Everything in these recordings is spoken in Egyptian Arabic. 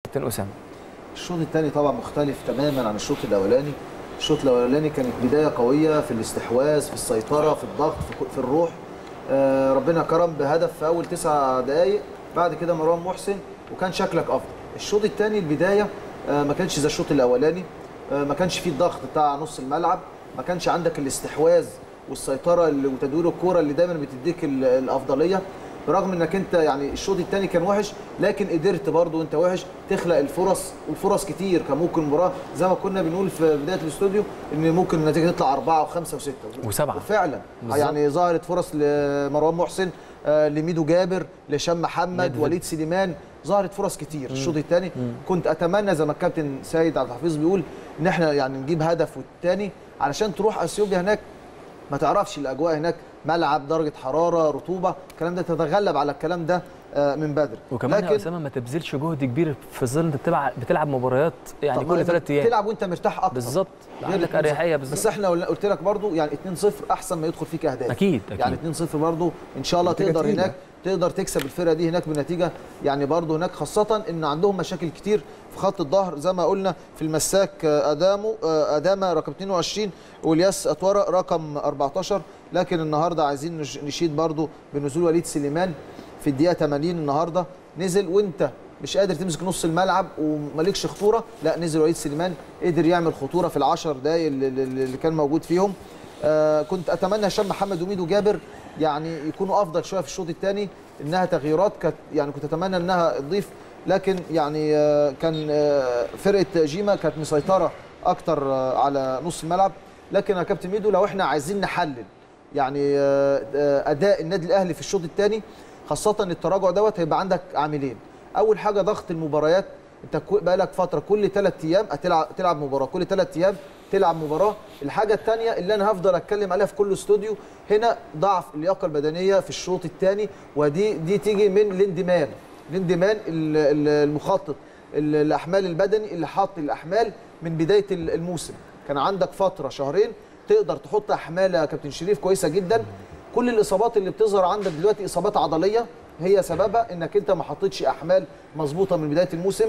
كابتن اسامه الشوط الثاني طبعا مختلف تماما عن الشوط الاولاني الشوط الاولاني كانت بدايه قويه في الاستحواذ في السيطره في الضغط في, في الروح آه ربنا كرم بهدف في اول تسع دقائق بعد كده مروان محسن وكان شكلك افضل الشوط الثاني البدايه آه ما كانش زي الشوط الاولاني آه ما كانش فيه الضغط بتاع نص الملعب ما كانش عندك الاستحواذ والسيطره اللي وتدوير الكوره اللي دايما بتديك ال- الافضليه برغم انك انت يعني الشوط الثاني كان وحش لكن قدرت برضو انت وحش تخلق الفرص والفرص كتير كان ممكن مباراه زي ما كنا بنقول في بدايه الاستوديو ان ممكن النتيجه تطلع اربعه وخمسه وسته وسبعة. وفعلا بالظبط. يعني ظهرت فرص لمروان محسن آه، لميدو جابر لهشام محمد ندفد. وليد سليمان ظهرت فرص كتير الشوط الثاني كنت اتمنى زي ما الكابتن سيد عبد الحفيظ بيقول ان احنا يعني نجيب هدف والثاني علشان تروح اثيوبيا هناك ما تعرفش الاجواء هناك ملعب درجه حراره رطوبه الكلام ده تتغلب على الكلام ده آه، من بدري وكمان يا اسامه ما تبذلش جهد كبير في ظل انت بتلعب بتلعب مباريات يعني طب كل ما ثلاث ايام تلعب وانت مرتاح اكتر بالظبط غير عندك 2-0. اريحيه بس بالظبط احنا قلنا- قلت لك برضو يعني 2-0 احسن ما يدخل فيك اهداف اكيد اكيد يعني 2-0 برضو ان شاء الله نتيجة تقدر تقيلة. هناك تقدر تكسب الفرقه دي هناك بنتيجه يعني برضو هناك خاصه ان عندهم مشاكل كتير في خط الظهر زي ما قلنا في المساك آه، ادامو آه، اداما رقم 22 والياس اتوره رقم 14 لكن النهارده عايزين نش- نشيد برضو بنزول وليد سليمان في الدقيقه 80 النهارده نزل وانت مش قادر تمسك نص الملعب ومالكش خطوره لا نزل وليد سليمان قدر يعمل خطوره في العشر دقايق اللي, اللي اللي كان موجود فيهم آه كنت اتمنى هشام محمد وميدو جابر يعني يكونوا افضل شويه في الشوط الثاني انها تغييرات كانت يعني كنت اتمنى انها تضيف لكن يعني آه كان آه فرقه جيما كانت مسيطره اكتر آه على نص الملعب لكن يا كابتن ميدو لو احنا عايزين نحلل يعني آه آه اداء النادي الاهلي في الشوط الثاني خاصه التراجع دوت هيبقى عندك عاملين اول حاجه ضغط المباريات انت كو- بقالك فتره كل ثلاث ايام هتلعب تلعب مباراه كل ثلاث ايام تلعب مباراه الحاجه الثانيه اللي انا هفضل اتكلم عليها في كل استوديو هنا ضعف اللياقه البدنيه في الشوط الثاني ودي دي تيجي من الاندمان الاندمان ال- ال- المخطط ال- الاحمال البدني اللي حاط الاحمال من بدايه ال- الموسم كان عندك فتره شهرين تقدر تحط احمال يا كابتن شريف كويسه جدا كل الاصابات اللي بتظهر عندك دلوقتي اصابات عضليه هي سببها انك انت ما حطيتش احمال مظبوطه من بدايه الموسم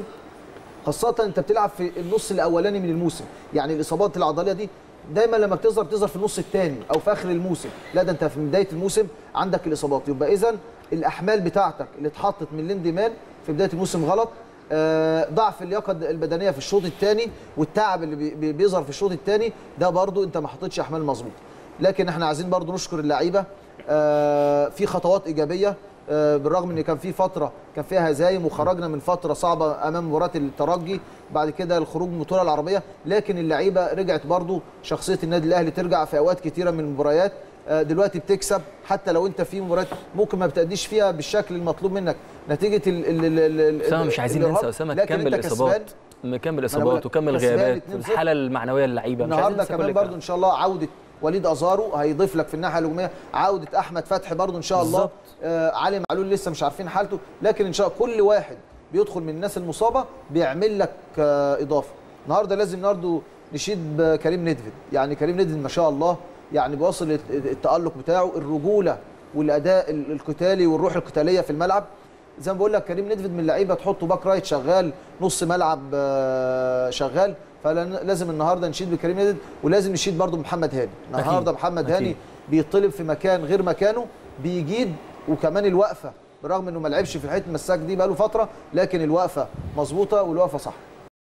خاصة انت بتلعب في النص الاولاني من الموسم، يعني الاصابات العضلية دي دايما لما بتظهر بتظهر في النص الثاني او في اخر الموسم، لا ده انت في بداية الموسم عندك الاصابات، يبقى اذا الاحمال بتاعتك اللي اتحطت من الاندمان في بداية الموسم غلط، آه، ضعف اللياقة البدنية في الشوط الثاني والتعب اللي بي- بي- بيظهر في الشوط الثاني ده برضو انت ما حطيتش احمال مظبوطة. لكن احنا عايزين برضو نشكر اللعيبة آه، في خطوات ايجابية آه، بالرغم ان كان في فتره كان فيها هزايم وخرجنا من فتره صعبه امام مباراه الترجي بعد كده الخروج من البطوله العربيه لكن اللعيبه رجعت برضو شخصيه النادي الاهلي ترجع في اوقات كتيره من المباريات آه، دلوقتي بتكسب حتى لو انت في مباريات ممكن ما بتأديش فيها بالشكل المطلوب منك نتيجه ال ال ال ال اسامه مش عايزين الإرهاق. ننسى اسامه لكن كم أنت الاصابات كسبان. كم بقول الاصابات لك وكم كسبان الغيابات 2-0. الحاله المعنويه للعيبه مش عايزين النهارده ننسى كل كمان الكلام. برضو ان شاء الله عوده وليد ازارو هيضيف لك في الناحيه الهجوميه عوده احمد فتحي برضو ان شاء الله بالظبط. آه علي معلول لسه مش عارفين حالته لكن ان شاء الله كل واحد بيدخل من الناس المصابه بيعمل لك آه اضافه النهارده لازم برضو نشيد بكريم ندفد يعني كريم ندفد ما شاء الله يعني بيوصل الت- التالق بتاعه الرجوله والاداء ال- القتالي والروح القتاليه في الملعب زي ما بقول لك كريم ندفد من اللعيبه تحطه باك رايت شغال نص ملعب آه، شغال فلازم النهارده نشيد بكريم ندفد ولازم نشيد برضو بمحمد هاني النهارده محمد أكيد. هاني بيطلب في مكان غير مكانه بيجيد وكمان الوقفه برغم انه ما لعبش في الحته المساك دي بقاله فتره لكن الوقفه مظبوطه والوقفه صح